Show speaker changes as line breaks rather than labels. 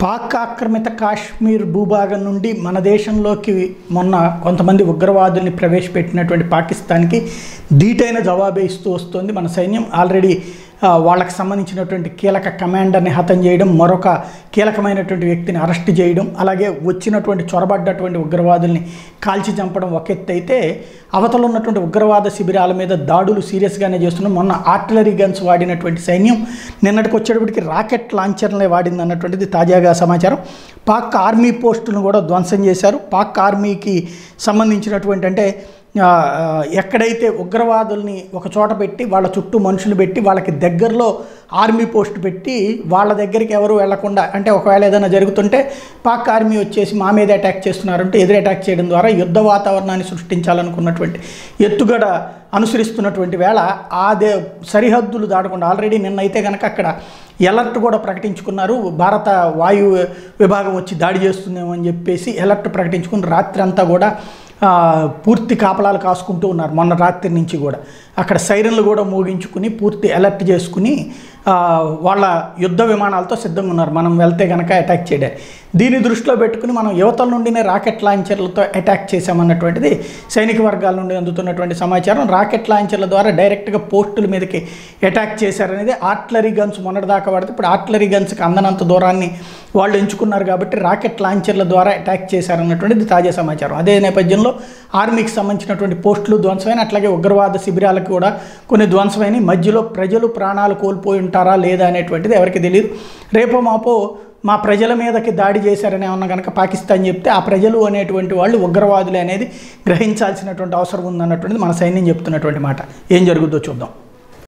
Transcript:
పాక్ ఆక్రమిత కాశ్మీర్ భూభాగం నుండి మన దేశంలోకి మొన్న కొంతమంది ఉగ్రవాదుల్ని ప్రవేశపెట్టినటువంటి పాకిస్తాన్కి ధీటైన జవాబే ఇస్తూ వస్తుంది మన సైన్యం ఆల్రెడీ ఆ, వాళ్ళకి సంబంధించినటువంటి కీలక కమాండర్ని హతం చేయడం మరొక కీలకమైనటువంటి వ్యక్తిని అరెస్ట్ చేయడం అలాగే వచ్చినటువంటి చొరబడ్డటువంటి ఉగ్రవాదుల్ని కాల్చి చంపడం ఒక ఎత్తు అయితే అవతల ఉన్నటువంటి ఉగ్రవాద శిబిరాల మీద దాడులు సీరియస్గానే చేస్తున్నాం మొన్న ఆర్టిలరీ గన్స్ వాడినటువంటి సైన్యం నిన్నటికి వచ్చేటప్పటికి రాకెట్ లాంచర్లే వాడింది అన్నటువంటిది తాజాగా సమాచారం పాక్ ఆర్మీ పోస్టులను కూడా ధ్వంసం చేశారు పాక్ ఆర్మీకి సంబంధించినటువంటి అంటే ఆ, ఆ, ఎక్కడైతే ఉగ్రవాదుల్ని ఒక చోట పెట్టి వాళ్ళ చుట్టూ మనుషులు పెట్టి వాళ్ళకి దగ్గరలో ఆర్మీ పోస్ట్ పెట్టి వాళ్ళ దగ్గరికి ఎవరు వెళ్లకుండా అంటే ఒకవేళ ఏదైనా జరుగుతుంటే పాక్ ఆర్మీ వచ్చేసి మా మీద అటాక్ చేస్తున్నారంటే ఎదురు అటాక్ చేయడం ద్వారా యుద్ధ వాతావరణాన్ని సృష్టించాలనుకున్నటువంటి ఎత్తుగడ అనుసరిస్తున్నటువంటి వేళ అదే సరిహద్దులు దాటకుండా ఆల్రెడీ నిన్నైతే కనుక అక్కడ ఎలర్ట్ కూడా ప్రకటించుకున్నారు భారత వాయు విభాగం వచ్చి దాడి చేస్తుందేమో అని చెప్పేసి ఎలర్ట్ ప్రకటించుకుని రాత్రి అంతా కూడా ఆ, పూర్తి కాపలాలు కాసుకుంటూ ఉన్నారు మొన్న రాత్రి నుంచి కూడా అక్కడ సైరన్లు కూడా మోగించుకుని పూర్తి అలర్ట్ చేసుకుని ఆ, వాళ్ళ యుద్ధ విమానాలతో సిద్ధంగా ఉన్నారు మనం వెళ్తే కనుక అటాక్ చేయడానికి దీన్ని దృష్టిలో పెట్టుకుని మనం యువతల నుండినే రాకెట్ లాంచర్లతో అటాక్ చేశామన్నటువంటిది సైనిక వర్గాల నుండి అందుతున్నటువంటి సమాచారం రాకెట్ లాంచర్ల ద్వారా డైరెక్ట్గా పోస్టుల మీదకి అటాక్ చేశారనేది ఆర్టిలరీ గన్స్ మొన్నటిదాకా వాడితే ఇప్పుడు ఆర్టిలరీ గన్స్కి అందనంత దూరాన్ని వాళ్ళు ఎంచుకున్నారు కాబట్టి రాకెట్ లాంచర్ల ద్వారా అటాక్ చేశారన్నటువంటిది తాజా సమాచారం అదే నేపథ్యంలో ఆర్మీకి సంబంధించినటువంటి పోస్టులు ధ్వంసమైన అట్లాగే ఉగ్రవాద శిబిరాలకు కూడా కొన్ని ధ్వంసమైన మధ్యలో ప్రజలు ప్రాణాలు కోల్పోయి ఉంటారా లేదా అనేటువంటిది ఎవరికి తెలియదు రేపో మాపో మా ప్రజల మీదకి దాడి చేశారని ఏమన్నా కనుక పాకిస్తాన్ చెప్తే ఆ ప్రజలు అనేటువంటి వాళ్ళు ఉగ్రవాదులే అనేది గ్రహించాల్సినటువంటి అవసరం ఉందన్నటువంటిది మన సైన్యం చెప్తున్నటువంటి మాట ఏం జరుగుతుందో చూద్దాం